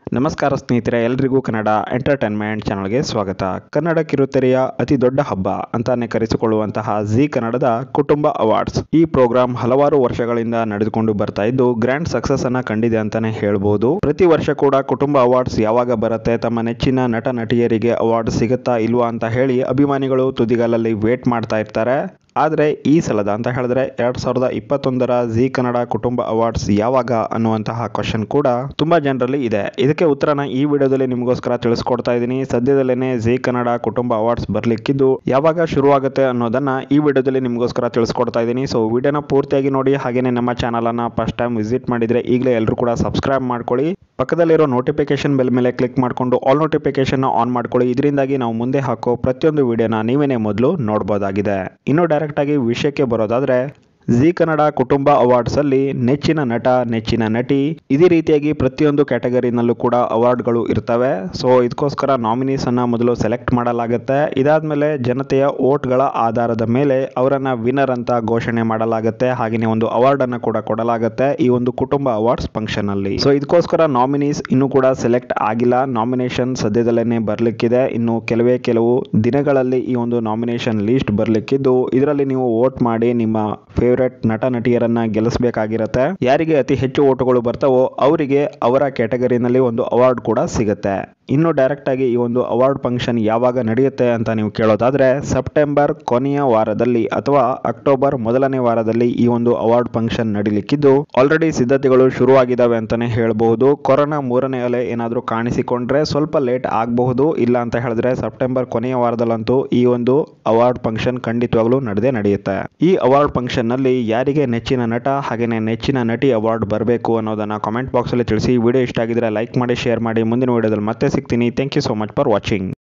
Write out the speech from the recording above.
ನಮಸ್ಕಾರ ಸ್ನೇಹಿತರೆ ಎಲ್ರಿಗೂ ಕನ್ನಡ ಎಂಟರ್ಟೈನ್ಮೆಂಟ್ ಚಾನಲ್ಗೆ ಸ್ವಾಗತ ಕನ್ನಡ ಕಿರುತೆರೆಯ ಅತಿ ದೊಡ್ಡ ಹಬ್ಬ ಅಂತಾನೆ ಕರೆಸಿಕೊಳ್ಳುವಂತಹ ಜಿ ಕನ್ನಡದ ಕುಟುಂಬ ಅವಾರ್ಡ್ಸ್ ಈ ಪ್ರೋಗ್ರಾಂ ಹಲವಾರು ವರ್ಷಗಳಿಂದ ನಡೆದುಕೊಂಡು ಬರ್ತಾ ಇದ್ದು ಗ್ರ್ಯಾಂಡ್ ಸಕ್ಸಸ್ ಅನ್ನ ಕಂಡಿದೆ ಅಂತಾನೆ ಹೇಳ್ಬೋದು ಪ್ರತಿ ವರ್ಷ ಕೂಡ ಕುಟುಂಬ ಅವಾರ್ಡ್ಸ್ ಯಾವಾಗ ಬರುತ್ತೆ ತಮ್ಮ ನೆಚ್ಚಿನ ನಟ ನಟಿಯರಿಗೆ ಅವಾರ್ಡ್ ಸಿಗುತ್ತಾ ಇಲ್ವಾ ಅಂತ ಹೇಳಿ ಅಭಿಮಾನಿಗಳು ತುದಿಗಾಲಲ್ಲಿ ವೇಟ್ ಮಾಡ್ತಾ ಇರ್ತಾರೆ ಆದರೆ ಈ ಸಲದ ಅಂತ ಹೇಳಿದ್ರೆ ಎರಡ್ ಸಾವಿರದ ಇಪ್ಪತ್ತೊಂದರ ಜಿ ಕನ್ನಡ ಕುಟುಂಬ ಅವಾರ್ಡ್ಸ್ ಯಾವಾಗ ಅನ್ನುವಂತಹ ಕ್ವಶನ್ ಕೂಡ ತುಂಬಾ ಜನರಲ್ಲಿ ಇದೆ ಇದಕ್ಕೆ ಉತ್ತರನ ಈ ವಿಡಿಯೋದಲ್ಲಿ ನಿಮಗೋಸ್ಕರ ತಿಳಿಸ್ಕೊಡ್ತಾ ಇದ್ದೀನಿ ಸದ್ಯದಲ್ಲೇನೆ ಜಿ ಕನ್ನಡ ಕುಟುಂಬ ಅವಾರ್ಡ್ಸ್ ಬರ್ಲಿಕ್ಕಿದ್ದು ಯಾವಾಗ ಶುರುವಾಗುತ್ತೆ ಅನ್ನೋದನ್ನ ಈ ವಿಡಿಯೋದಲ್ಲಿ ನಿಮಗೋಸ್ಕರ ತಿಳಿಸ್ಕೊಡ್ತಾ ಇದ್ದೀನಿ ಸೊ ವಿಡಿಯೋನ ಪೂರ್ತಿಯಾಗಿ ನೋಡಿ ಹಾಗೇನೆ ನಮ್ಮ ಚಾನಲ್ ಅನ್ನ ಫಸ್ಟ್ ಟೈಮ್ ವಿಸಿಟ್ ಮಾಡಿದ್ರೆ ಈಗಲೇ ಎಲ್ಲರೂ ಕೂಡ ಸಬ್ಸ್ಕ್ರೈಬ್ ಮಾಡ್ಕೊಳ್ಳಿ ಪಕ್ಕದಲ್ಲಿರೋ ನೋಟಿಫಿಕೇಶನ್ ಬೆಲ್ ಮೇಲೆ ಕ್ಲಿಕ್ ಮಾಡಿಕೊಂಡು ಆಲ್ ನೋಟಿಫಿಕೇಶನ್ ಆನ್ ಮಾಡ್ಕೊಳ್ಳಿ ಇದರಿಂದಾಗಿ ನಾವು ಮುಂದೆ ಹಾಕೋ ಪ್ರತಿಯೊಂದು ವಿಡಿಯೋನ ನೀವೇನೇ ಮೊದಲು ನೋಡ್ಬೋದಾಗಿದೆ ಇನ್ನು ಡೈರೆಕ್ಟ್ ಆಗಿ ವಿಷಯಕ್ಕೆ ಬರೋದಾದ್ರೆ ಜಿ ಕನ್ನಡ ಕುಟುಂಬ ಅವಾರ್ಡ್ಸ್ ಅಲ್ಲಿ ನೆಚ್ಚಿನ ನಟ ನೆಚ್ಚಿನ ನಟಿ ಇದೇ ರೀತಿಯಾಗಿ ಪ್ರತಿಯೊಂದು ಕ್ಯಾಟಗರಿನಲ್ಲೂ ಕೂಡ ಅವಾರ್ಡ್ಗಳು ಇರ್ತವೆ ಸೊ ಇದಕ್ಕೋಸ್ಕರ ನಾಮಿನೀಸ್ ಅನ್ನ ಮೊದಲು ಸೆಲೆಕ್ಟ್ ಮಾಡಲಾಗುತ್ತೆ ಇದಾದ್ಮೇಲೆ ಜನತೆಯ ಓಟ್ಗಳ ಆಧಾರದ ಮೇಲೆ ಅವರನ್ನ ವಿನ್ನರ್ ಅಂತ ಘೋಷಣೆ ಮಾಡಲಾಗುತ್ತೆ ಹಾಗೆಯೇ ಒಂದು ಅವಾರ್ಡ್ ಅನ್ನ ಕೂಡ ಕೊಡಲಾಗುತ್ತೆ ಈ ಒಂದು ಕುಟುಂಬ ಅವಾರ್ಡ್ಸ್ ಫಂಕ್ಷನ್ ಅಲ್ಲಿ ಸೊ ಇದಕ್ಕೋಸ್ಕರ ನಾಮಿನೀಸ್ ಇನ್ನೂ ಕೂಡ ಸೆಲೆಕ್ಟ್ ಆಗಿಲ್ಲ ನಾಮಿನೇಷನ್ ಸದ್ಯದಲ್ಲೇ ಬರ್ಲಿಕ್ಕಿದೆ ಇನ್ನು ಕೆಲವೇ ಕೆಲವು ದಿನಗಳಲ್ಲಿ ಈ ಒಂದು ನಾಮಿನೇಷನ್ ಲೀಸ್ಟ್ ಬರ್ಲಿಕ್ಕಿದ್ದು ಇದರಲ್ಲಿ ನೀವು ವೋಟ್ ಮಾಡಿ ನಿಮ್ಮ ಫೇವ್ರೆಟ್ ನಟ ನಟಿಯರನ್ನ ಗೆಲ್ಲಿಸಬೇಕಾಗಿರತ್ತೆ ಯಾರಿಗೆ ಅತಿ ಹೆಚ್ಚು ಓಟುಗಳು ಬರ್ತಾವೋ ಅವರಿಗೆ ಅವರ ಕ್ಯಾಟಗರಿನಲ್ಲಿ ಒಂದು ಅವಾರ್ಡ್ ಕೂಡ ಸಿಗುತ್ತೆ ಇನ್ನು ಡೈರೆಕ್ಟ್ ಆಗಿ ಈ ಒಂದು ಅವಾರ್ಡ್ ಫಂಕ್ಷನ್ ಯಾವಾಗ ನಡೆಯುತ್ತೆ ಅಂತ ನೀವು ಕೇಳೋದಾದ್ರೆ ಸೆಪ್ಟೆಂಬರ್ ಕೊನೆಯ ವಾರದಲ್ಲಿ ಅಥವಾ ಅಕ್ಟೋಬರ್ ಮೊದಲನೇ ವಾರದಲ್ಲಿ ಈ ಒಂದು ಅವಾರ್ಡ್ ಫಂಕ್ಷನ್ ನಡೀಲಿಕ್ಕಿದ್ದು ಆಲ್ರೆಡಿ ಸಿದ್ಧತೆಗಳು ಶುರುವಾಗಿದ್ದಾವೆ ಅಂತಾನೆ ಹೇಳ್ಬಹುದು ಕೊರೋನಾ ಮೂರನೇ ಅಲೆ ಏನಾದರೂ ಕಾಣಿಸಿಕೊಂಡ್ರೆ ಸ್ವಲ್ಪ ಲೇಟ್ ಆಗಬಹುದು ಇಲ್ಲ ಅಂತ ಹೇಳಿದ್ರೆ ಸೆಪ್ಟೆಂಬರ್ ಕೊನೆಯ ವಾರದಲ್ಲಂತೂ ಈ ಒಂದು ಅವಾರ್ಡ್ ಫಂಕ್ಷನ್ ಖಂಡಿತವಾಗ್ಲೂ ನಡೆದೇ ನಡೆಯುತ್ತೆ ಈ ಅವಾರ್ಡ್ ಫಂಕ್ಷನ್ ನಲ್ಲಿ ಯಾರಿಗೆ ನೆಚ್ಚಿನ ನಟ ಹಾಗೇನೆ ನೆಚ್ಚಿನ ನಟಿ ಅವಾರ್ಡ್ ಬರಬೇಕು ಅನ್ನೋದನ್ನ ಕಾಮೆಂಟ್ ಬಾಕ್ಸ್ ಅಲ್ಲಿ ತಿಳಿಸಿ ವಿಡಿಯೋ ಇಷ್ಟ ಆಗಿದ್ರೆ ಲೈಕ್ ಮಾಡಿ ಶೇರ್ ಮಾಡಿ ಮುಂದಿನ ವಿಡಿಯೋದಲ್ಲಿ ಮತ್ತೆ ಸಿಗ್ತೀನಿ thank you so much for watching